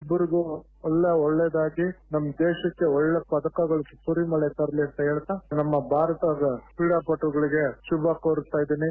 ಇಬ್ಬರಿಗೂ ಒಳ್ಳೆ ಒಳ್ಳೇದಾಗಿ ನಮ್ ದೇಶಕ್ಕೆ ಒಳ್ಳೆ ಪದಕಗಳು ಸುರಿಮಳೆ ತರಲಿ ಅಂತ ಹೇಳ್ತಾ ನಮ್ಮ ಭಾರತದ ಕ್ರೀಡಾಪಟುಗಳಿಗೆ ಶುಭ ಕೋರುತ್ತಾ ಇದ್ದೀನಿ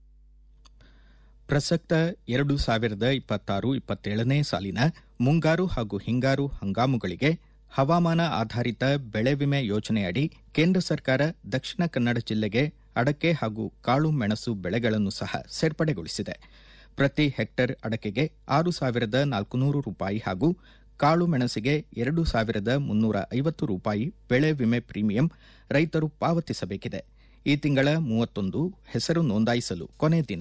ಪ್ರಸಕ್ತ ಎರಡು ಸಾವಿರದ ಇಪ್ಪತ್ತಾರು ಇಪ್ಪತ್ತೇಳನೇ ಸಾಲಿನ ಮುಂಗಾರು ಹಾಗೂ ಹಿಂಗಾರು ಹಂಗಾಮುಗಳಿಗೆ ಹವಾಮಾನ ಆಧಾರಿತ ಬೆಳೆ ವಿಮೆ ಯೋಜನೆಯಡಿ ಕೇಂದ್ರ ಸರ್ಕಾರ ದಕ್ಷಿಣ ಕನ್ನಡ ಜಿಲ್ಲೆಗೆ ಅಡಕೆ ಹಾಗೂ ಕಾಳು ಮೆಣಸು ಬೆಳೆಗಳನ್ನು ಸಹ ಸೇರ್ಪಡೆಗೊಳಿಸಿದೆ ಪ್ರತಿ ಹೆಕ್ಟರ್ ಅಡಕೆಗೆ ಆರು ಸಾವಿರದ ನಾಲ್ಕುನೂರು ರೂಪಾಯಿ ಹಾಗೂ ಕಾಳು ಮೆಣಸಿಗೆ ಎರಡು ಸಾವಿರದ ಮುನ್ನೂರ ಐವತ್ತು ರೂಪಾಯಿ ಬೆಳೆ ವಿಮೆ ಪ್ರೀಮಿಯಂ ರೈತರು ಪಾವತಿಸಬೇಕಿದೆ ಈ ತಿಂಗಳ ಮೂವತ್ತೊಂದು ಹೆಸರು ನೋಂದಾಯಿಸಲು ಕೊನೆ ದಿನ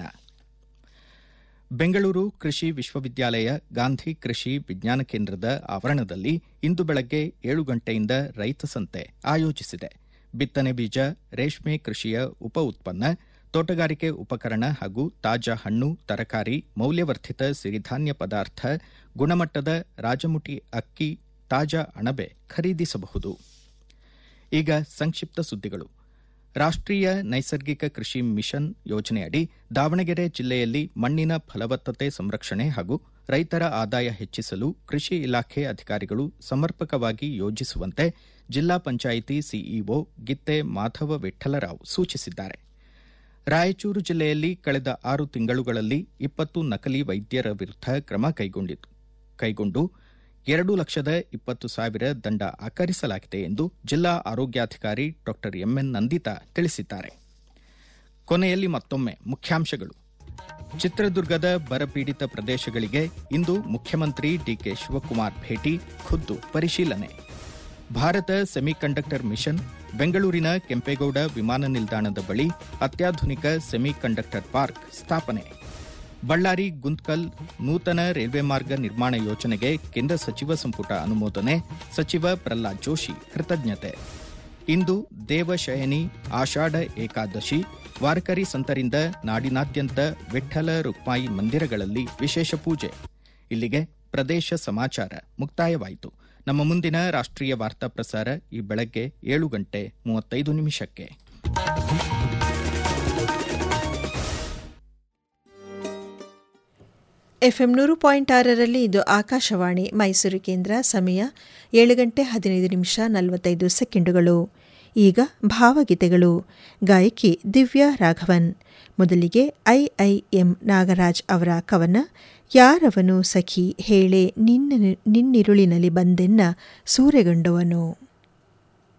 ಬೆಂಗಳೂರು ಕೃಷಿ ವಿಶ್ವವಿದ್ಯಾಲಯ ಗಾಂಧಿ ಕೃಷಿ ವಿಜ್ಞಾನ ಕೇಂದ್ರದ ಆವರಣದಲ್ಲಿ ಇಂದು ಬೆಳಗ್ಗೆ ಏಳು ಗಂಟೆಯಿಂದ ರೈತ ಸಂತೆ ಆಯೋಜಿಸಿದೆ ಬಿತ್ತನೆ ಬೀಜ ರೇಷ್ಮೆ ಕೃಷಿಯ ಉಪ ಉತ್ಪನ್ನ ತೋಟಗಾರಿಕೆ ಉಪಕರಣ ಹಾಗೂ ತಾಜಾ ಹಣ್ಣು ತರಕಾರಿ ಮೌಲ್ಯವರ್ಧಿತ ಸಿರಿಧಾನ್ಯ ಪದಾರ್ಥ ಗುಣಮಟ್ಟದ ರಾಜಮುಟಿ ಅಕ್ಕಿ ತಾಜಾ ಅಣಬೆ ಖರೀದಿಸಬಹುದು ಈಗ ಸಂಕ್ಷಿಪ್ತ ಸುದ್ದಿಗಳು ರಾಷ್ಟ್ರೀಯ ನೈಸರ್ಗಿಕ ಕೃಷಿ ಮಿಷನ್ ಯೋಜನೆಯಡಿ ದಾವಣಗೆರೆ ಜಿಲ್ಲೆಯಲ್ಲಿ ಮಣ್ಣಿನ ಫಲವತ್ತತೆ ಸಂರಕ್ಷಣೆ ಹಾಗೂ ರೈತರ ಆದಾಯ ಹೆಚ್ಚಿಸಲು ಕೃಷಿ ಇಲಾಖೆ ಅಧಿಕಾರಿಗಳು ಸಮರ್ಪಕವಾಗಿ ಯೋಜಿಸುವಂತೆ ಜಿಲ್ಲಾ ಪಂಚಾಯಿತಿ ಸಿಇಒ ಗಿತ್ತೆ ಮಾಧವ ವಿಠಲರಾವ್ ಸೂಚಿಸಿದ್ದಾರೆ ರಾಯಚೂರು ಜಿಲ್ಲೆಯಲ್ಲಿ ಕಳೆದ ಆರು ತಿಂಗಳುಗಳಲ್ಲಿ ಇಪ್ಪತ್ತು ನಕಲಿ ವೈದ್ಯರ ವಿರುದ್ಧ ಕ್ರಮ ಕೈಗೊಂಡು ಎರಡು ಲಕ್ಷದ ಇಪ್ಪತ್ತು ಸಾವಿರ ದಂಡ ಆಕರಿಸಲಾಗಿದೆ ಎಂದು ಜಿಲ್ಲಾ ಆರೋಗ್ಯಾಧಿಕಾರಿ ಡಾ ಎಂಎನ್ ನಂದಿತಾ ತಿಳಿಸಿದ್ದಾರೆ ಕೊನೆಯಲ್ಲಿ ಮತ್ತೊಮ್ಮೆ ಮುಖ್ಯಾಂಶಗಳು ಚಿತ್ರದುರ್ಗದ ಬರಪೀಡಿತ ಪ್ರದೇಶಗಳಿಗೆ ಇಂದು ಮುಖ್ಯಮಂತ್ರಿ ಡಿಕೆ ಶಿವಕುಮಾರ್ ಭೇಟಿ ಖುದ್ದು ಪರಿಶೀಲನೆ ಭಾರತ ಸೆಮಿಕಂಡಕ್ಟರ್ ಮಿಷನ್ ಬೆಂಗಳೂರಿನ ಕೆಂಪೇಗೌಡ ವಿಮಾನ ನಿಲ್ದಾಣದ ಬಳಿ ಅತ್ಯಾಧುನಿಕ ಸೆಮಿಕಂಡಕ್ಟರ್ ಪಾರ್ಕ್ ಸ್ಥಾಪನೆ ಬಳ್ಳಾರಿ ಗುಂತ್ಕಲ್ ನೂತನ ರೈಲ್ವೆ ಮಾರ್ಗ ನಿರ್ಮಾಣ ಯೋಜನೆಗೆ ಕೇಂದ್ರ ಸಚಿವ ಸಂಪುಟ ಅನುಮೋದನೆ ಸಚಿವ ಪ್ರಹ್ಲಾದ್ ಜೋಶಿ ಕೃತಜ್ಞತೆ ಇಂದು ದೇವಶಯನಿ ಆಷಾಢ ಏಕಾದಶಿ ವಾರಕರಿ ಸಂತರಿಂದ ನಾಡಿನಾದ್ಯಂತ ವಿಠ್ಠಲ ರುಕ್ಮಾಯಿ ಮಂದಿರಗಳಲ್ಲಿ ವಿಶೇಷ ಪೂಜೆ ಇಲ್ಲಿಗೆ ಪ್ರದೇಶ ಸಮಾಚಾರ ಮುಕ್ತಾಯವಾಯಿತು ನಮ್ಮ ಮುಂದಿನ ರಾಷ್ಟ್ರೀಯ ವಾರ್ತಾ ಪ್ರಸಾರ ಈ ಬೆಳಗ್ಗೆ ಏಳು ಗಂಟೆ ಮೂವತ್ತೈದು ನಿಮಿಷಕ್ಕೆ ಎಫ್ಎಂ ನೂರು ಪಾಯಿಂಟ್ ಆರರಲ್ಲಿ ಇದು ಆಕಾಶವಾಣಿ ಮೈಸೂರು ಕೇಂದ್ರ ಸಮಯ ಏಳು ಗಂಟೆ ಹದಿನೈದು ನಿಮಿಷ ನಲವತ್ತೈದು ಸೆಕೆಂಡುಗಳು ಈಗ ಭಾವಗೀತೆಗಳು ಗಾಯಕಿ ದಿವ್ಯಾ ರಾಘವನ್ ಮೊದಲಿಗೆ ಐಐಎಂ ನಾಗರಾಜ್ ಅವರ ಕವನ ಯಾರವನು ಸಖಿ ಹೇಳೆ ನಿನ್ನ ನಿನ್ನಿರುಳಿನಲ್ಲಿ ಬಂದೆನ್ನ ಸೂರೆಗಂಡವನು